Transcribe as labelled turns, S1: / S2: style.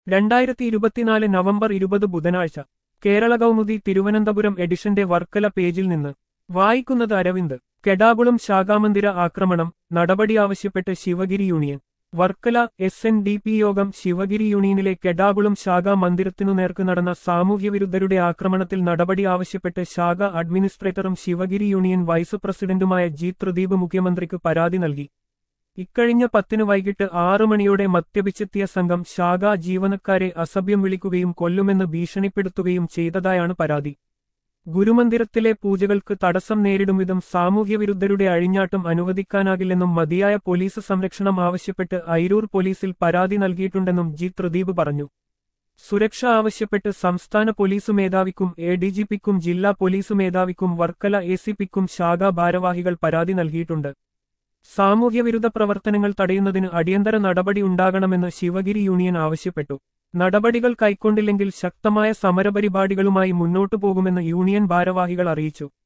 S1: രണ്ടായിരത്തി ഇരുപത്തിനാല് നവംബർ ഇരുപത് ബുധനാഴ്ച കേരള കൗമുദി തിരുവനന്തപുരം എഡിഷന്റെ വർക്കല പേജിൽ നിന്ന് വായിക്കുന്നത് അരവിന്ദ് കെടാകുളം ശാഖാമന്ദിര ആക്രമണം നടപടി ആവശ്യപ്പെട്ട് Sivagiri union Varkala S N D P യോഗം ശിവഗിരി യൂണിയനിലെ കെടാകുളം ശാഖാ മന്ദിരത്തിനു നേർക്ക് നടന്ന സാമൂഹ്യവിരുദ്ധരുടെ ആക്രമണത്തിൽ നടപടി ആവശ്യപ്പെട്ട് ശാഖ അഡ്മിനിസ്ട്രേറ്ററും ശിവഗിരി യൂണിയൻ വൈസ് പ്രസിഡന്റുമായ ജി ത്രിദീപ് മുഖ്യമന്ത്രിക്ക് പരാതി നൽകി ഇക്കഴിഞ്ഞ പത്തിന് വൈകിട്ട് ആറു മണിയോടെ മദ്യപിച്ചെത്തിയ സംഘം ശാഖാ ജീവനക്കാരെ അസഭ്യം വിളിക്കുകയും കൊല്ലുമെന്ന് ഭീഷണിപ്പെടുത്തുകയും ചെയ്തതായാണ് പരാതി ഗുരുമന്ദിരത്തിലെ പൂജകൾക്ക് തടസ്സം നേരിടും വിധം സാമൂഹ്യവിരുദ്ധരുടെ അഴിഞ്ഞാട്ടം അനുവദിക്കാനാകില്ലെന്നും മതിയായ പോലീസ് സംരക്ഷണം ആവശ്യപ്പെട്ട് ഐരൂർ പോലീസിൽ പരാതി നൽകിയിട്ടുണ്ടെന്നും ജി ത്രിദീപ് പറഞ്ഞു സുരക്ഷ ആവശ്യപ്പെട്ട് സംസ്ഥാന പോലീസ് മേധാവിക്കും എ ഡി ജി പിക്കും ജില്ലാ പോലീസ് മേധാവിക്കും വർക്കല എ സി പിക്കും ശാഖാ ഭാരവാഹികൾ പരാതി നൽകിയിട്ടുണ്ട് സാമൂഹ്യവിരുദ്ധ പ്രവർത്തനങ്ങൾ തടയുന്നതിന് അടിയന്തര നടപടി ഉണ്ടാകണമെന്ന് ശിവഗിരി യൂണിയൻ ആവശ്യപ്പെട്ടു നടപടികൾ കൈക്കൊണ്ടില്ലെങ്കിൽ ശക്തമായ സമരപരിപാടികളുമായി മുന്നോട്ടു പോകുമെന്ന് യൂണിയൻ ഭാരവാഹികൾ അറിയിച്ചു